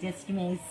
just miss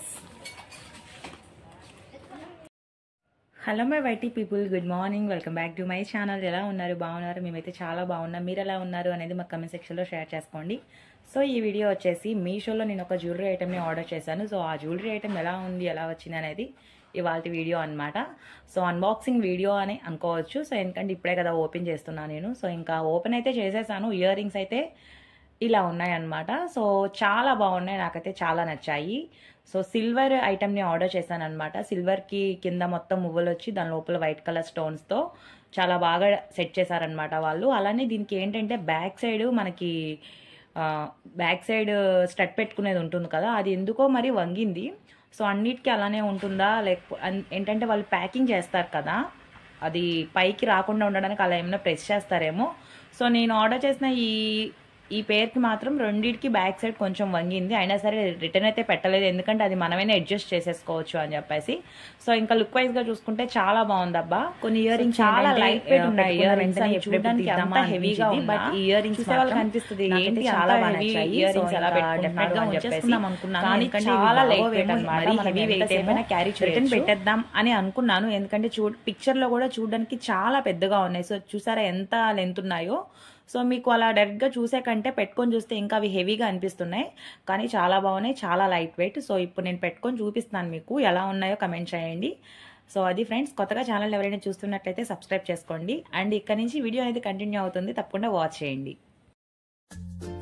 hello my YT people good morning welcome back to my channel ఎలా ఉన్నారు బాగున్నారు మేమైతే చాలా బాగున్నాం మీరు ఎలా ఉన్నారు అనేది మా కమెంట్ సెక్షన్లో షేర్ చేసుకోండి సో ఈ వీడియో వచ్చేసి మీషోలో నేను ఒక జ్యువెలరీ ఐటమ్ని ఆర్డర్ చేశాను సో ఆ జ్యువెలరీ ఐటమ్ ఎలా ఉంది ఎలా వచ్చింది అనేది ఇవాళ వీడియో అనమాట సో అన్బాక్సింగ్ వీడియో అని అనుకోవచ్చు సో ఎందుకంటే ఇప్పుడే కదా ఓపెన్ చేస్తున్నాను నేను సో ఇంకా ఓపెన్ అయితే చేసేసాను ఇయర్ రింగ్స్ అయితే ఇలా ఉన్నాయన్నమాట సో చాలా బాగున్నాయి నాకైతే చాలా నచ్చాయి సో సిల్వర్ ఐటమ్ని ఆర్డర్ చేశాను అనమాట సిల్వర్కి కింద మొత్తం మువ్వలు వచ్చి దాని లోపల వైట్ కలర్ స్టోన్స్తో చాలా బాగా సెట్ చేశారనమాట వాళ్ళు అలానే దీనికి ఏంటంటే బ్యాక్ సైడ్ మనకి బ్యాక్ సైడ్ స్టడ్ పెట్టుకునేది ఉంటుంది కదా అది ఎందుకో మరి వంగింది సో అన్నిటికీ అలానే ఉంటుందా లేకపో ఏంటంటే వాళ్ళు ప్యాకింగ్ చేస్తారు కదా అది పైకి రాకుండా ఉండడానికి అలా ఏమైనా ప్రెస్ చేస్తారేమో సో నేను ఆర్డర్ చేసిన ఈ ఈ పేరుకి మాత్రం రెండింటికి బ్యాక్ సైడ్ కొంచెం వంగింది అయినా సరే రిటర్న్ అయితే పెట్టలేదు ఎందుకంటే అది మనమైనా అడ్జస్ట్ చేసేసుకోవచ్చు అని చెప్పేసి సో ఇంకా లుక్ వైజ్ గా చూసుకుంటే చాలా బాగుంది అబ్బా కొన్ని ఇయర్ రింగ్స్ చాలా లైట్ వెయిట్ ఉన్నాయి ఇయర్ రింగ్స్ చూడడానికి అంత హెవీగా బట్ ఇయర్ రింగ్స్ చూసే వాళ్ళకి అనిపిస్తుంది ఏంటి చాలా హెవీ ఇయర్ రింగ్స్ ఎలా పెట్టుకుంటున్నారు అని చెప్పేసి అనుకున్నాను కానీ చాలా లైట్ వెయిట్ అనమాట హెవీ వెయిట్ ఏమైనా క్యారీ రిటర్న్ పెట్టేద్దాం అని అనుకున్నాను ఎందుకంటే చూ పిక్చర్ లో కూడా చూడడానికి చాలా పెద్దగా ఉన్నాయి సో చూసారా ఎంత లెంత్ ఉన్నాయో సో మీకు అలా డైరెక్ట్గా చూసే కంటే పెట్టుకొని చూస్తే ఇంకా అవి హెవీగా అనిపిస్తున్నాయి కానీ చాలా బాగున్నాయి చాలా లైట్ వెయిట్ సో ఇప్పుడు నేను పెట్టుకొని చూపిస్తాను మీకు ఎలా ఉన్నాయో కమెంట్ చేయండి సో అది ఫ్రెండ్స్ కొత్తగా ఛానల్ ఎవరైనా చూస్తున్నట్లయితే సబ్స్క్రైబ్ చేసుకోండి అండ్ ఇక్కడ నుంచి వీడియో అనేది కంటిన్యూ అవుతుంది తప్పకుండా వాచ్ చేయండి